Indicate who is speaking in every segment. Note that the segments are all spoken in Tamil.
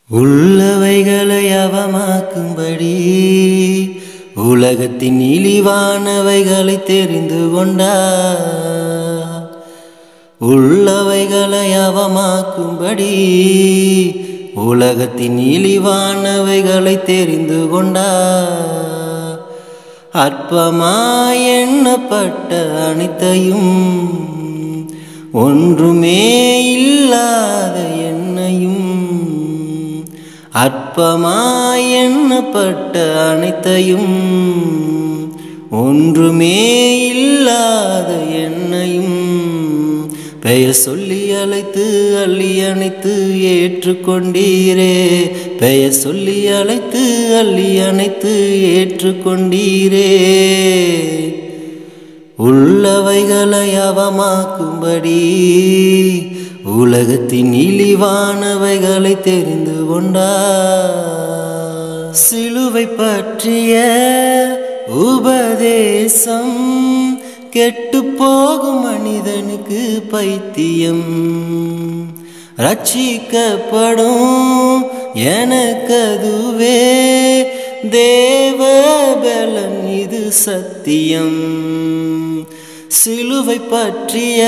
Speaker 1: உள்ளவைகளை அவமாக்கும்படி உலகத்தின் இழிவானவைகளை தெரிந்து கொண்டா உள்ளவைகளை அவமாக்கும்படி உலகத்தின் இழிவானவைகளை தெரிந்து கொண்டா அற்பமாய் எண்ணப்பட்ட அனைத்தையும் ஒன்றுமே இல்லாத என்னையும் அற்பமாய் எண்ணப்பட்ட அனைத்தையும் ஒன்றுமே இல்லாத என்னையும் பெயர் சொல்லி அழைத்து அள்ளி அணைத்து ஏற்றுக்கொண்டீரே பெயர் சொல்லி அழைத்து அள்ளி அணைத்து ஏற்றுக்கொண்டீரே உள்ளவைகளை அவமாக்கும்படி உலகத்தின் இழிவானவைகளை தெரிந்து கொண்டா சிலுவை பற்றிய உபதேசம் கெட்டு போகும் மனிதனுக்கு பைத்தியம் ரட்சிக்கப்படும் எனக்கதுவே தேவ பலன் இது சத்தியம் சிலுவை பற்றிய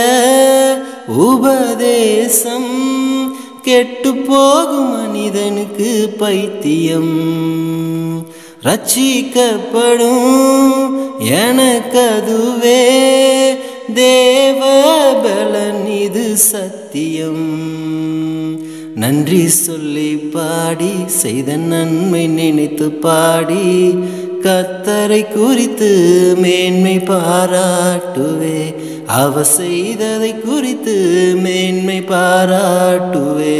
Speaker 1: உபதேசம் கெட்டு போகும் மனிதனுக்கு பைத்தியம் ரட்சிக்கப்படும் எனக்கதுவே தேவ பலன் இது சத்தியம் நன்றி சொல்லி பாடி செய்த நன்மை நினைத்து பாடி கத்தரை குறித்து மேன்மை பாராட்டுவே அவ செய்ததை குறித்து மேன்மை பாராட்டுவே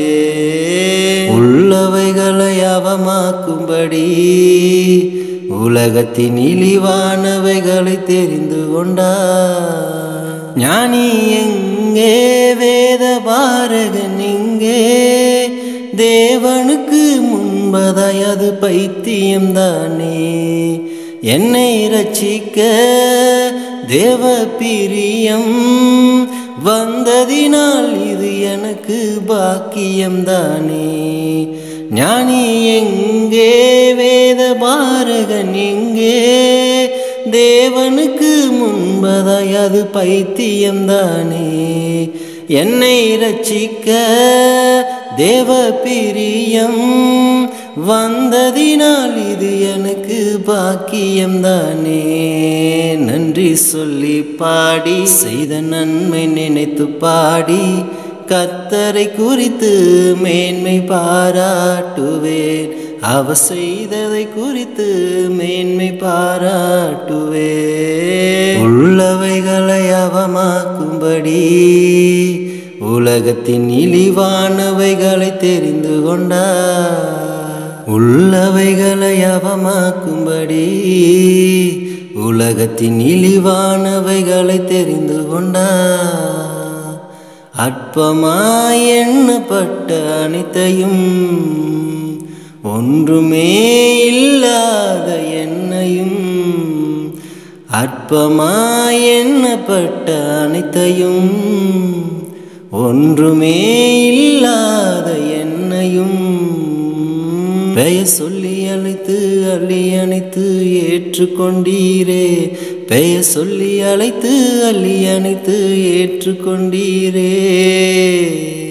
Speaker 1: உள்ளவைகளை அவமாக்கும்படி உலகத்தின் இழிவானவைகளை தெரிந்து கொண்டா ஞானி எங்கே வேத பாரகன் எங்கே தேவனுக்கு முன்பதாய் அது பைத்தியம்தானே என்னை ரட்சிக்க தேவ பிரியம் வந்ததினால் இது எனக்கு பாக்கியம்தானே ஞானி எங்கே வேத பாரகன் எங்கே தேவனுக்கு முன்பதாய் அது பைத்தியம்தானே என்னை ரட்சிக்க தேவ பிரியம் வந்ததினால் இது எனக்கு பாக்கியம்தானே நன்றி சொல்லி பாடி செய்த நன்மை நினைத்து பாடி கத்தரை குறித்து மேன்மை பாராட்டுவேன் அவ செய்ததை குறித்து மேன்மை பாராட்டுவே உள்ளவைகளை அவமாக்கும்படி உலகத்தின் இழிவானவைகளை தெரிந்து கொண்டா உள்ளவைகளை அவமாக்கும்படி உலகத்தின் இழிவானவைகளை தெரிந்து கொண்டா அற்பமாய் எண்ணப்பட்ட அனைத்தையும் ஒன்றுமே இல்லாத என்னையும் அற்பமாய் எண்ணப்பட்ட அனைத்தையும் ஒன்றுமே இல்லாத என்னையும் பெயர் சொல்லி அழைத்து அள்ளி அணைத்து ஏற்றுக்கொண்டீரே பெயர் சொல்லி அழைத்து அள்ளி அணைத்து ஏற்றுக்கொண்டீரே